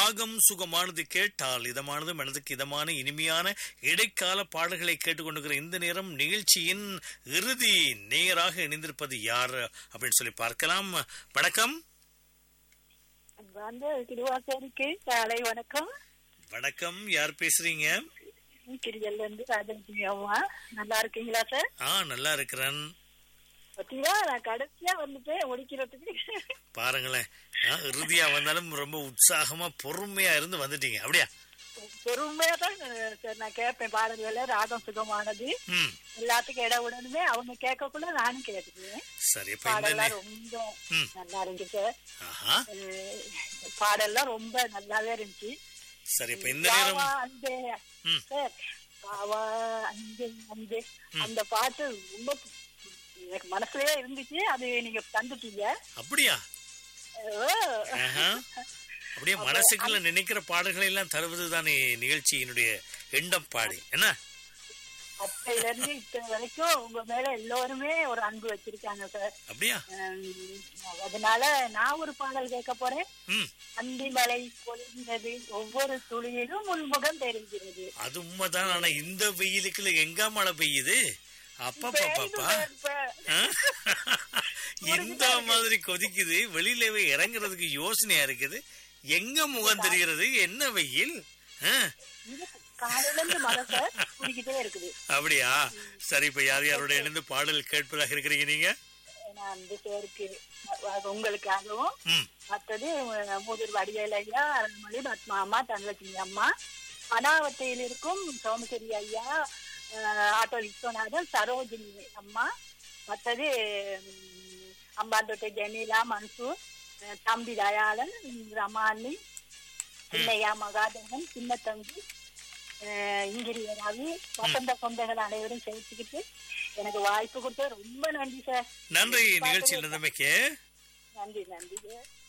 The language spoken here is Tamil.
ராகம் சுகமானது கேட்டால் இதமானது மனதுக்கு இதமான இனிமையான இடைக்கால பாடல்களை கேட்டுக்கொண்டிருக்கிற இந்த நேரம் நிகழ்ச்சியின் இறுதி நேராக இணைந்திருப்பது யார் அப்படின்னு சொல்லி பார்க்கலாம் வணக்கம் வந்து திருவாசேரிக்கு காலை வணக்கம் வணக்கம் யார் பேசுறீங்க கிரிஜல்ல இருந்து ராஜலட்சுமி அம்மா நல்லா இருக்கீங்களா சார் ஆ நல்லா இருக்கிறேன் பாத்தீங்களா நான் கடைசியா வந்துட்டு முடிக்கிறதுக்கு பாருங்களேன் ஆ, இறுதியா வந்தாலும் ரொம்ப உற்சாகமா பொறுமையா இருந்து வந்துட்டீங்க அப்படியா பொறுமையா தான் அஹ், சார் நான் கேட்பேன் பாடல்கள் ராகம் சுகமானது ம் எல்லாத்துக்கும் இட உடனுமே அவங்க கேட்கக்குள்ள நானும் கேட்டுக்குவேன் சரி இப்ப இந்த பாடல்லாம் நே- ரொம்ப ம். நல்லா இருந்துச்சு சார் ஆஹா அஹ், பாடல்லாம் ரொம்ப நல்லாவே இருந்துச்சு சரி இப்ப இந்த நேரம் பாவா அன்பே ம். சார் பாவா அன்பே அன்பே அந்த பாட்டு ரொம்ப எனக்கு மனசுலயே இருந்துச்சு அது நீங்க தந்துட்டீங்க அப்படியா ஓ. ஆஹா. அப்படியே மனசுக்குள்ள நினைக்கிற பாடல்களை எல்லாம் தருவது தானே நிகழ்ச்சியினுடைய எண்ணம் பாடி என்ன அப்பையில இருந்து இப்ப வரைக்கும் உங்க மேல எல்லோருமே ஒரு அன்பு வச்சிருக்காங்க சார் அப்படியா உம், அதனால நான் ஒரு பாடல் கேட்க போறேன் ம் அந்தி மலை பொழிகிறது ஒவ்வொரு துளியிலும் உள்முகம் தெரிகிறது அது உண்மைதான் ஆனா இந்த வெயிலுக்குள்ள எங்க மழை பெய்யுது அப்பா பாப்பா இப்ப இந்த மாதிரி கொதிக்குது வெளியில போய் இறங்குறதுக்கு யோசனையா இருக்குது எங்க முகம் தெரிகிறது என்ன வெயில் ஆ, இது காலையில இருந்து மழை சார் குடிக்கிட்டே இருக்குது அப்படியா சரி இப்ப யார் யாரோட இணைந்து பாடல் கேட்பதாக இருக்கிறீங்க நீங்க நான் அந்த பேருக்கு அது உங்களுக்காகவும் ம் மற்றது மூதூர் வடிவேல் ஐயா அருள்மொழி பத்மா அம்மா தனலட்சுமி அம்மா பனாவத்தையில் இருக்கும் சோமசேரி ஐயா அஹ், ஆட்டோ விஸ்வநாதன் சரோஜினி அம்மா மற்றது உம், அம்பாந்தோட்டை ஜெனிலா மன்சூர் அஹ், தம்பி தயாளன் ரமானி பிள்ளையா மகாதேவன் சின்ன தம்பி அஹ், இங்கிரிய ரவி வசந்த சொந்தங்கள் அனைவரும் சேர்த்துக்கிட்டு எனக்கு வாய்ப்பு கொடுத்த ரொம்ப நன்றி சார் நன்றி நிகழ்ச்சியில் இருந்தமைக்கு நன்றி நன்றி சார்